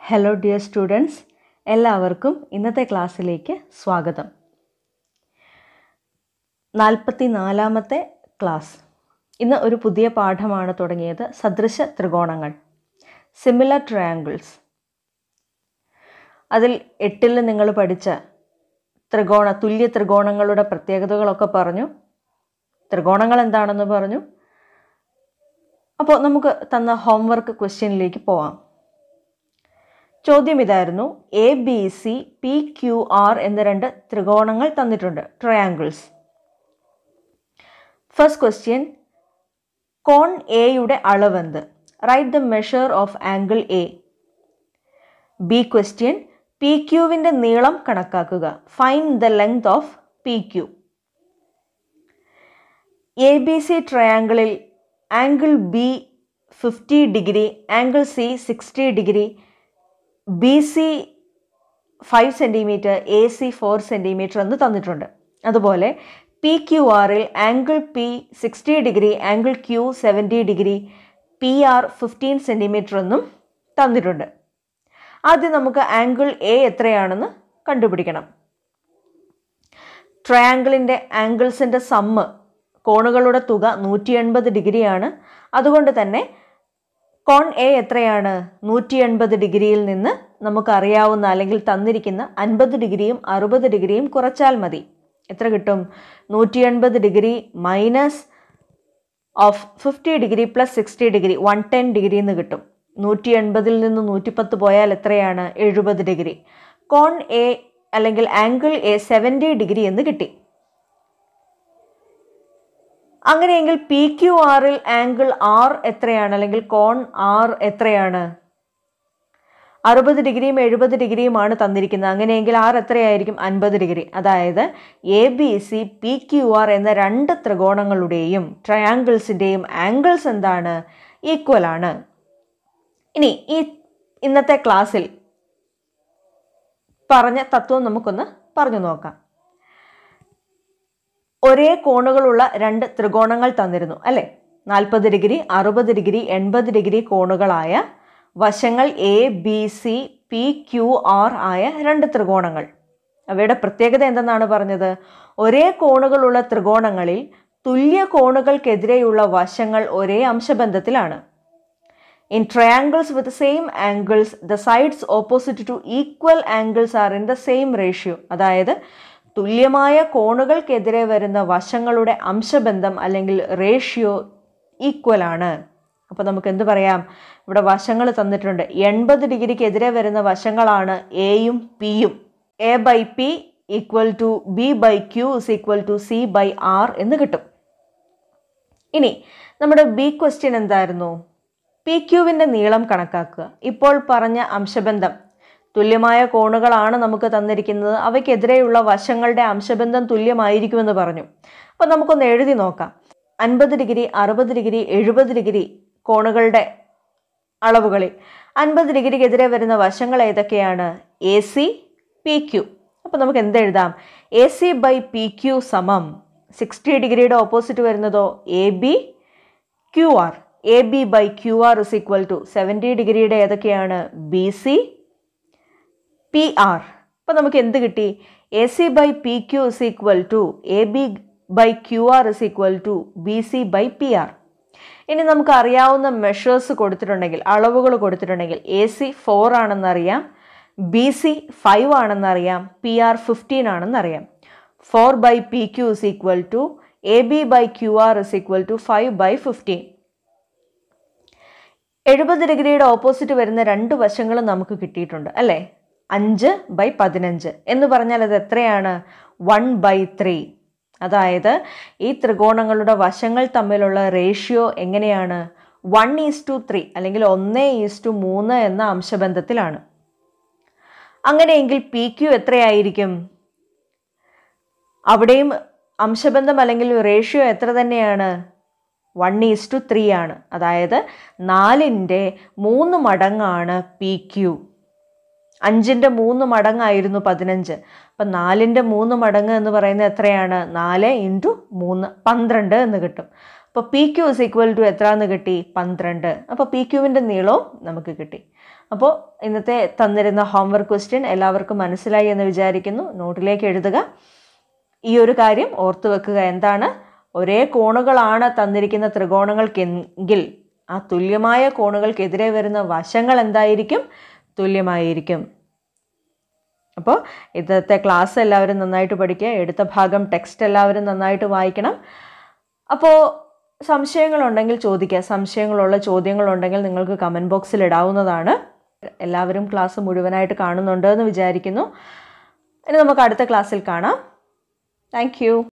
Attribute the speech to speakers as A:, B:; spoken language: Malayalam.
A: ഹലോ ഡിയർ സ്റ്റുഡൻസ് എല്ലാവർക്കും ഇന്നത്തെ ക്ലാസ്സിലേക്ക് സ്വാഗതം നാൽപ്പത്തി നാലാമത്തെ ക്ലാസ് ഇന്ന് ഒരു പുതിയ പാഠമാണ് തുടങ്ങിയത് സദൃശ ത്രികോണങ്ങൾ സിമിലർ ട്രയാങ്കിൾസ് അതിൽ എട്ടിൽ നിങ്ങൾ പഠിച്ച ത്രികോണ തുല്യ ത്രികോണങ്ങളുടെ പ്രത്യേകതകളൊക്കെ പറഞ്ഞു ത്രികോണങ്ങൾ എന്താണെന്ന് പറഞ്ഞു അപ്പോൾ നമുക്ക് തന്ന ഹോംവർക്ക് ക്വസ്റ്റ്യനിലേക്ക് പോവാം ചോദ്യം ഇതായിരുന്നു A B C P Q R എന്ന രണ്ട് ത്രികോണങ്ങൾ തന്നിട്ടുണ്ട് ട്രയാങ്കിൾസ് ഫസ്റ്റ് ക്വസ്റ്റ്യൻ കോൺ എയുടെ അളവെന്ത് right the measure of angle A B question P ക്യുവിൻ്റെ നീളം കണക്കാക്കുക find the length of P Q A B C ട്രയാങ്കിളിൽ angle B fifty degree angle C sixty degree B C five centimetre A C four centimetre എന്ന് തന്നിട്ടുണ്ട് അതുപോലെ പി ക്യു ആറിൽ angle P sixty degree angle Q seventy degree P R fifteen centimetre എന്നും തന്നിട്ടുണ്ട് ആദ്യം നമുക്ക് ആംഗിൾ എ എത്രയാണെന്ന് കണ്ടുപിടിക്കണം ട്രയാങ്കിളിൻ്റെ ആംഗിൾസിൻ്റെ സമ്മ് കോണുകളുടെ തുക നൂറ്റി എൺപത് ഡിഗ്രിയാണ് അതുകൊണ്ട് തന്നെ കോൺ എ എത്രയാണ് നൂറ്റി എൺപത് ഡിഗ്രിയിൽ നിന്ന് നമുക്കറിയാവുന്ന അല്ലെങ്കിൽ തന്നിരിക്കുന്ന അൻപത് ഡിഗ്രിയും അറുപത് ഡിഗ്രിയും കുറച്ചാൽ മതി എത്ര കിട്ടും നൂറ്റി എൺപത് degree minus of fifty degree plus sixty degree one ten degree എന്ന് കിട്ടും നൂറ്റി എൺപതിൽ നിന്ന് നൂറ്റിപ്പത്ത് പോയാൽ എത്രയാണ് എഴുപത് ഡിഗ്രി കോൺ എ അല്ലെങ്കിൽ ആംഗിൾ എ സെവൻറ്റി ഡിഗ്രി എന്ന് കിട്ടി അങ്ങനെയെങ്കിൽ പി ക്യു ആറിൽ ആംഗിൾ ആർ എത്രയാണ് അല്ലെങ്കിൽ കോൺ ആർ എത്രയാണ് അറുപത് ഡിഗ്രിയും എഴുപത് ഡിഗ്രിയുമാണ് തന്നിരിക്കുന്നത് അങ്ങനെയെങ്കിൽ ആർ എത്രയായിരിക്കും അൻപത് ഡിഗ്രി അതായത് A B C P Q R എന്ന രണ്ട് ത്രികോണങ്ങളുടെയും ട്രയാങ്കിൾസിൻ്റെയും ആംഗിൾസ് എന്താണ് ഈക്വൽ ആണ് ഇനി ഈ ഇന്നത്തെ ക്ലാസ്സിൽ പറഞ്ഞ തത്വം നമുക്കൊന്ന് പറഞ്ഞു നോക്കാം ഒരേ കോണുകളുള്ള രണ്ട് ത്രികോണങ്ങൾ തന്നിരുന്നു അല്ലേ നാൽപ്പത് ഡിഗ്രി അറുപത് ഡിഗ്രി എൺപത് ഡിഗ്രി കോണുകളായ വശങ്ങൾ A B C P Q R ആയ രണ്ട് ത്രികോണങ്ങൾ അവയുടെ പ്രത്യേകത എന്തെന്നാണ് പറഞ്ഞത് ഒരേ കോണുകളുള്ള ത്രികോണങ്ങളിൽ തുല്യ കോണുകൾക്കെതിരെയുള്ള വശങ്ങൾ ഒരേ അംശബന്ധത്തിലാണ് in triangles with same angles the sides opposite to equal angles are in the same ratio അതായത് തുല്യമായ കോണുകൾക്കെതിരെ വരുന്ന വശങ്ങളുടെ അംശബന്ധം അല്ലെങ്കിൽ റേഷ്യോ ഈക്വൽ ആണ് അപ്പോൾ നമുക്ക് എന്ത് പറയാം ഇവിടെ വശങ്ങൾ തന്നിട്ടുണ്ട് എൺപത് ഡിഗ്രിക്കെതിരെ വരുന്ന വശങ്ങളാണ് എയും പിയും A by P equal to B by Q is equal to C by R എന്ന് കിട്ടും ഇനി നമ്മുടെ ബി ക്വസ്റ്റ്യൻ എന്തായിരുന്നു പി ക്യുവിൻ്റെ നീളം കണക്കാക്കുക ഇപ്പോൾ പറഞ്ഞ അംശബന്ധം തുല്യമായ കോണുകളാണ് നമുക്ക് തന്നിരിക്കുന്നത് അവയ്ക്കെതിരെയുള്ള വശങ്ങളുടെ അംശബന്ധം തുല്യമായിരിക്കുമെന്ന് പറഞ്ഞു അപ്പോൾ നമുക്കൊന്ന് എഴുതി നോക്കാം അൻപത് ഡിഗ്രി അറുപത് ഡിഗ്രി എഴുപത് ഡിഗ്രി കോണുകളുടെ അളവുകളിൽ അൻപത് ഡിഗ്രിക്കെതിരെ വരുന്ന വശങ്ങൾ ഏതൊക്കെയാണ് എ സി പി ക്യു അപ്പോൾ നമുക്ക് എന്തെഴുതാം A C by P Q സമം സിക്സ്റ്റി ഡിഗ്രിയുടെ ഓപ്പോസിറ്റ് വരുന്നതോ A B Q R A B by Q R is equal to seventy ഡിഗ്രിയുടെ ഏതൊക്കെയാണ് ബി സി പി ആർ അപ്പോൾ നമുക്ക് എന്ത് കിട്ടി A C by P Q is equal to A B by Q R is equal to B C by P R ഇനി നമുക്ക് അറിയാവുന്ന മെഷേഴ്സ് കൊടുത്തിട്ടുണ്ടെങ്കിൽ അളവുകൾ കൊടുത്തിട്ടുണ്ടെങ്കിൽ എ സി ഫോർ ആണെന്നറിയാം ബി സി ഫൈവ് ആണെന്നറിയാം പി ആർ ഫിഫ്റ്റീൻ ആണെന്നറിയാം four by P Q is equal to A B by Q R is equal to five by fifteen എഴുപത് ഡിഗ്രിയുടെ ഓപ്പോസിറ്റ് വരുന്ന രണ്ട് വശങ്ങളും നമുക്ക് കിട്ടിയിട്ടുണ്ട് അല്ലേ അഞ്ച് ബൈ പതിനഞ്ച് എന്ന് പറഞ്ഞാൽ അത് എത്രയാണ് വൺ ബൈ ത്രീ അതായത് ഈ ത്രികോണങ്ങളുടെ വശങ്ങൾ തമ്മിലുള്ള റേഷ്യോ എങ്ങനെയാണ് വൺ ഈസ് ടു ത്രീ അല്ലെങ്കിൽ ഒന്ന് ഈസ് ടു മൂന്ന് എന്ന അംശബന്ധത്തിലാണ് അങ്ങനെയെങ്കിൽ പി ക്യു എത്രയായിരിക്കും അവിടെയും അംശബന്ധം അല്ലെങ്കിൽ റേഷ്യോ എത്ര തന്നെയാണ് വൺ ഈസ് ടു ത്രീ ആണ് അതായത് നാലിൻ്റെ മൂന്ന് മടങ്ങാണ് പി ക്യു അഞ്ചിൻ്റെ മൂന്ന് മടങ്ങായിരുന്നു പതിനഞ്ച് അപ്പം നാലിൻ്റെ മൂന്ന് മടങ്ങ് എന്ന് പറയുന്നത് എത്രയാണ് നാല് ഇൻറ്റു മൂന്ന് പന്ത്രണ്ട് എന്ന് കിട്ടും അപ്പോൾ P Q is equal to എത്ര എന്ന് കിട്ടി പന്ത്രണ്ട് അപ്പോൾ പി ക്യുവിൻ്റെ നീളവും നമുക്ക് കിട്ടി അപ്പോൾ ഇന്നത്തെ തന്നിരുന്ന ഹോംവർക്ക് ക്വസ്റ്റ്യൻ എല്ലാവർക്കും മനസ്സിലായി എന്ന് വിചാരിക്കുന്നു നോട്ടിലേക്ക് എഴുതുക ഈ ഒരു കാര്യം ഓർത്തു വെക്കുക എന്താണ് ഒരേ കോണുകളാണ് തന്നിരിക്കുന്ന ത്രികോണങ്ങൾക്കെങ്കിൽ ആ തുല്യമായ കോണുകൾക്കെതിരെ വരുന്ന വശങ്ങൾ എന്തായിരിക്കും തുല്യമായിരിക്കും അപ്പോൾ ഇന്നത്തെ ക്ലാസ് എല്ലാവരും നന്നായിട്ട് പഠിക്കുക എടുത്ത ഭാഗം ടെക്സ്റ്റ് എല്ലാവരും നന്നായിട്ട് വായിക്കണം അപ്പോൾ സംശയങ്ങളുണ്ടെങ്കിൽ ചോദിക്കുക സംശയങ്ങളുള്ള ചോദ്യങ്ങളുണ്ടെങ്കിൽ നിങ്ങൾക്ക് കമൻറ്റ് ബോക്സിൽ ഇടാവുന്നതാണ് എല്ലാവരും ക്ലാസ് മുഴുവനായിട്ട് കാണുന്നുണ്ട് എന്ന് വിചാരിക്കുന്നു ഇനി നമുക്ക് അടുത്ത ക്ലാസ്സിൽ കാണാം താങ്ക്